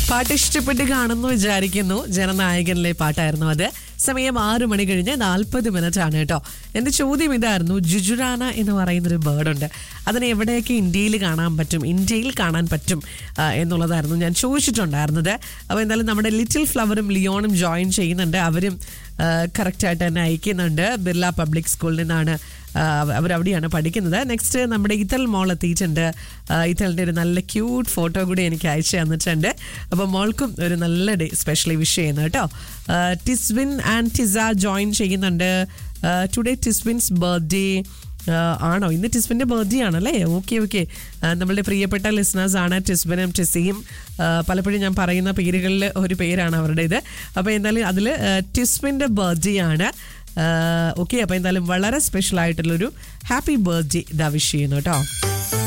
പാട്ട് ഇഷ്ടപ്പെട്ട് കാണുന്നു വിചാരിക്കുന്നു ജനനായകനിലെ പാട്ടായിരുന്നു അത് സമയം ആറു മണി കഴിഞ്ഞ് നാൽപ്പത് മിനിറ്റ് ആണ് കേട്ടോ എൻ്റെ ചോദ്യം ഇതായിരുന്നു ജുജുറാന എന്ന് പറയുന്നൊരു ബേർഡുണ്ട് അതിനെ എവിടെയൊക്കെ ഇന്ത്യയിൽ കാണാൻ പറ്റും ഇന്ത്യയിൽ കാണാൻ പറ്റും ആ, എന്നുള്ളതായിരുന്നു ഞാൻ ചോദിച്ചിട്ടുണ്ടായിരുന്നത് അപ്പോൾ എന്തായാലും നമ്മുടെ ലിറ്റിൽ ഫ്ലവറും ലിയോണും ജോയിൻ ചെയ്യുന്നുണ്ട് അവരും കറക്റ്റായിട്ട് തന്നെ അയക്കുന്നുണ്ട് ബിർള പബ്ലിക് സ്കൂളിൽ നിന്നാണ് അവരവിടെയാണ് പഠിക്കുന്നത് നെക്സ്റ്റ് നമ്മുടെ ഇതൽ മോൾ എത്തിയിട്ടുണ്ട് ആ, ഇതലിൻ്റെ ഒരു നല്ല ക്യൂട്ട് ഫോട്ടോ കൂടി എനിക്ക് അയച്ചു തന്നിട്ടുണ്ട് അപ്പോൾ മോൾക്കും ഒരു നല്ല ഡേ സ്പെഷ്യലി വിഷ് ചെയ്യുന്നു കേട്ടോ ആ, ടിസ്വിൻ ആൻഡ് ടിസ ജോയിൻ ചെയ്യുന്നുണ്ട് ടുഡേ ടിസ്വിൻസ് ബർത്ത്ഡേ ആണോ ഇന്ന് ടിസ്ബിന്റെ ബർത്ത്ഡേ ആണല്ലേ ഓക്കെ ഓക്കെ നമ്മളുടെ പ്രിയപ്പെട്ട ലിസണേഴ്സ് ആണ് ടിസ്ബിനും ടിസിയും ആ, പലപ്പോഴും ഞാൻ പറയുന്ന പേരുകളിൽ ഒരു പേരാണ് അവരുടെ ഇത് അപ്പോൾ എന്തായാലും അതിൽ ടിസ്ബിന്റെ ബർത്ത്ഡേ ആണ് ഓക്കെ അപ്പോൾ എന്തായാലും വളരെ സ്പെഷ്യൽ ആയിട്ടുള്ളൊരു ഹാപ്പി ബർത്ത്ഡേ ഇതാ വിഷ് ചെയ്യുന്നു കേട്ടോ